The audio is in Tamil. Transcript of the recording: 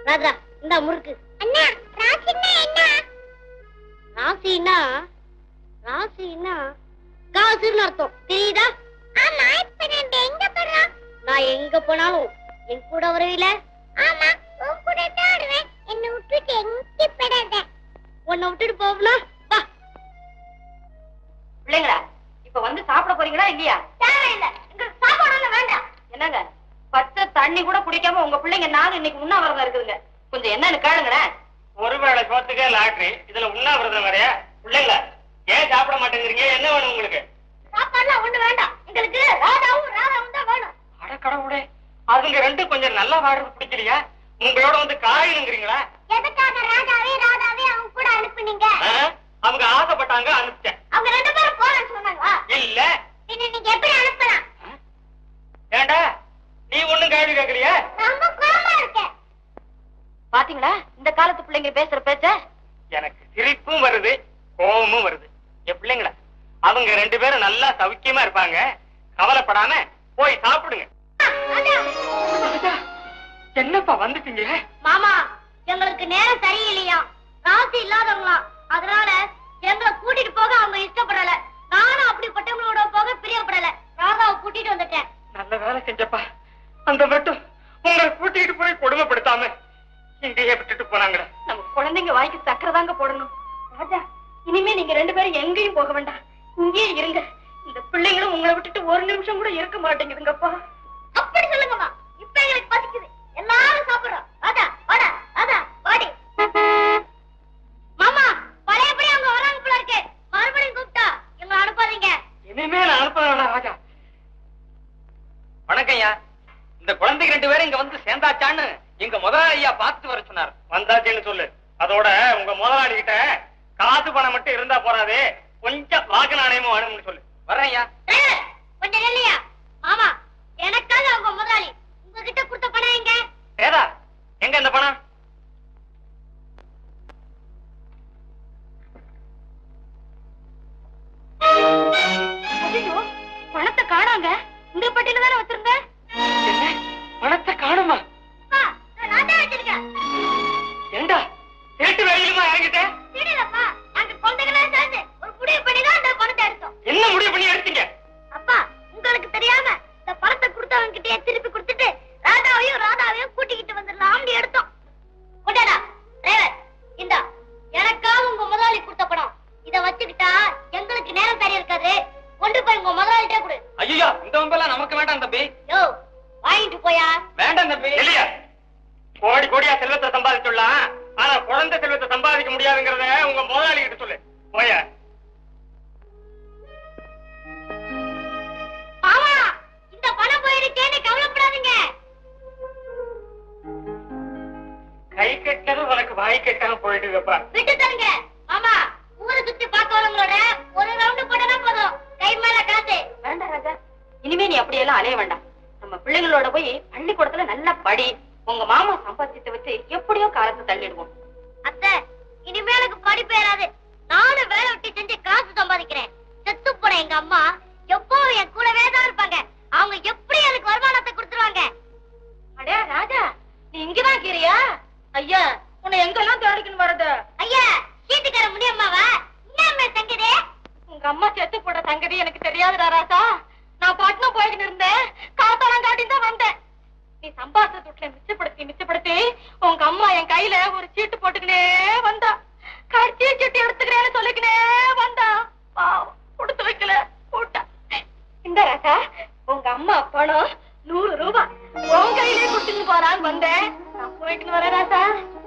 ராஜா இந்த முறுக்கு அண்ணா ராசின்னா என்ன ராசினா ராசினா காசுன்னு அர்த்தம் தெரியுதா ஆமா இப்ப நம்ம எங்க போறோம் நான் எங்க போனாலும் என் கூட வருவீல ஆமா உன் கூட தான் வருவேன் என்ன விட்டுட்டு எங்க போடாத உன்னை விட்டுட்டு போகணும் வா பிள்ளைங்களா இப்ப வந்து சாப்பிட போறீங்களா இல்லையா தேவையில்லை எங்களுக்கு சாப்பாடு வேண்டாம் என்னங்க பச்சை தண்ணி கூட குடிக்காம உங்க பிள்ளைங்க நானும் இன்னைக்கு உண்ணாவிரதம் இருக்குதுங்க கொஞ்சம் என்னன்னு கேளுங்களேன் ஒருவேளை சோத்துக்கே லாட்ரி இதுல உண்ணாவிரதம் வேறையா பிள்ளைங்களா ஏன் சாப்பிட மாட்டேங்கிறீங்க என்ன வேணும் உங்களுக்கு சாப்பாடுலாம் ஒண்ணு வேண்டாம் எங்களுக்கு ராதாவும் ராதாவும் தான் வேணும் அட கடவுளே அதுங்க ரெண்டும் கொஞ்சம் நல்லா வாடுறது பிடிக்கலையா உங்களோட வந்து காயணுங்கிறீங்களா எதுக்காக ராதாவே ராதாவே அவங்க கூட அனுப்புனீங்க ஆ? அவங்க ஆசைப்பட்டாங்க அனுப்பிச்சேன் அவங்க ரெண்டு பேரும் போறேன்னு சொன்னாங்களா இல்ல பின்ன நீங்க எப்படி அனுப்பலாம் ஏண்டா நீ ஒண்ணும் கேள்வி கேட்கலையா ரொம்ப கோவமா இருக்கேன் பாத்தீங்களா இந்த காலத்து பிள்ளைங்க பேசுற பேச்ச எனக்கு சிரிப்பும் வருது கோபமும் வருது என் பிள்ளைங்களா அவங்க ரெண்டு பேரும் நல்லா சௌக்கியமா இருப்பாங்க கவலைப்படாம போய் சாப்பிடுங்க என்னப்பா வந்துட்டீங்க மாமா எங்களுக்கு நேரம் சரியில்லையா ராசி இல்லாதவங்களாம் அதனால எங்களை கூட்டிட்டு போக அவங்க இஷ்டப்படல நானும் அப்படிப்பட்டவங்களோட போக பிரியப்படல ராதாவை கூட்டிட்டு வந்துட்டேன் நல்ல வேலை செஞ்சப்பா அந்த மட்டும் உங்களை கூட்டிட்டு போய் கொடுமைப்படுத்தாம இங்கேயே விட்டுட்டு போனாங்களே நம்ம குழந்தைங்க வாய்க்கு சக்கரை தாங்க போடணும் ராஜா இனிமே நீங்க ரெண்டு பேரும் எங்கேயும் போக வேண்டாம் இங்கேயே இருங்க இந்த பிள்ளைங்களும் உங்களை விட்டுட்டு ஒரு நிமிஷம் கூட இருக்க மாட்டேங்குதுங்கப்பா அப்படி சொல்லுங்கம்மா இப்ப எங்களுக்கு பசிக்குது எல்லாரும் சாப்பிடுறோம் ராதா வாடா ராதா வாடி மாமா பழையபடி அவங்க வராங்க போல இருக்கு மறுபடியும் கூப்பிட்டா எங்களை அனுப்பாதீங்க இனிமே நான் அனுப்ப வேணாம் ராஜா வணக்கம்யா இந்த குழந்தைங்க ரெண்டு பேரும் இங்க வந்து சேர்ந்தாச்சான்னு எங்க முதலாளி ஐயா பார்த்துட்டு வர சொன்னார் வந்தாச்சுன்னு சொல்லு அதோட உங்க முதலாளி கிட்ட காசு பணம் மட்டும் இருந்தா போறாதே கொஞ்சம் வாக்கு நாணயமும் வேணும்னு சொல்லு வரேன் ஐயா டிரைவர், கொஞ்சம் நில்லையா மாமா எனக்காக அவங்க முதலாளி உங்ககிட்ட கொடுத்த பணம் எங்க ஏதா எங்க இந்த பணம் ஐயோ பணத்தை காணாங்க இந்த பட்டியல தானே வச்சிருந்த என்ன பணத்தை காணுமா அப்பா, நான் தான் வச்சிருக்கேன் ஏண்டா திருட்டு வேலையிலுமா இறங்கிட்டேன் தெரியலப்பா நாங்க குழந்தைகளா சேர்ந்து ஒரு முடிவு பண்ணி தான் அந்த பணத்தை எடுத்தோம் என்ன முடிவு பண்ணி எடுத்தீங்க அப்பா உங்களுக்கு தெரியாம இந்த பணத்தை கொடுத்தவங்க கிட்டயே திருப்பி கொடுத்துட்டு ராதாவையும் ராதாவையும் கூட்டிக்கிட்டு வந்துடலாம்னு எடுத்தோம் கொண்டாடா டிரைவர் இந்தா எனக்காக உங்க முதலாளி கொடுத்த பணம் இத வச்சுக்கிட்டா எங்களுக்கு நேரம் சரியா இருக்காது கொண்டு போய் உங்க முதலாளிட்டே கொடு ஐயோ இந்த வம்பெல்லாம் நமக்கு வேண்டாம் தம்பி யோ வாங்கிட்டு போயா வேண்டாம் தம்பி இல்லையா கோடி கோடியா செல்வத்தை சம்பாதிச்சுடலாம் ஆனா குழந்தை செல்வத்தை சம்பாதிக்க முடியாதுங்கிறத உங்க முதலாளி கிட்ட சொல்லு போய மாமா இந்த பணம் போயிடுச்சேன்னு கவலைப்படாதீங்க கை கெட்டது உனக்கு வாய் கெட்டாம போயிட்டுப்பா விட்டு தருங்க மாமா ஊரை சுத்தி பார்க்க வரவங்களோட ஒரு ரவுண்டு போட்டா போதும் கை மேல காசு வேண்டாம் ராஜா இனிமே நீ அப்படியெல்லாம் அலைய வேண்டாம் நம்ம பிள்ளைங்களோட போய் பள்ளிக்கூடத்துல நல்லா படி உங்க மாமா சம்பாத்தியத்தை வச்சு எப்படியோ காலத்தை தள்ளிடுவோம் அத்தை இனிமே எனக்கு படிப்பு ஏறாது நானும் வேலை விட்டு செஞ்சு காசு சம்பாதிக்கிறேன் செத்து போன எங்க அம்மா எப்பவும் என் கூடவே தான் இருப்பாங்க அவங்க எப்படி எனக்கு வருமானத்தை கொடுத்துருவாங்க அடே ராஜா நீ இங்கதான் கீரியா ஐயா உன்னை எங்கெல்லாம் தேடிக்கணும் வரது ஐயா சீட்டுக்கார முடியம்மாவா என்ன தங்குதே உங்க அம்மா செத்து போட சங்கதி எனக்கு தெரியாதுடா ராஜா நான் பட்டணம் போய்கிட்டு இருந்தேன் காத்தாலாம் காட்டி தான் வந்தேன் நீ சம்பாதிச்ச துட்டுல மிச்சப்படுத்தி மிச்சப்படுத்தி உங்க அம்மா என் கையில ஒரு சீட்டு போட்டுக்கினே வந்தா கட்சி சீட்டு எடுத்துக்கிறேன்னு சொல்லிக்கினே வந்தா பாவம் கொடுத்து வைக்கல போட்டா இந்த ராஜா உங்க அம்மா பணம் நூறு ரூபாய் உன் கையிலே கொடுத்துட்டு போறான்னு வந்தேன் நான் போயிட்டு வரேன் ராஜா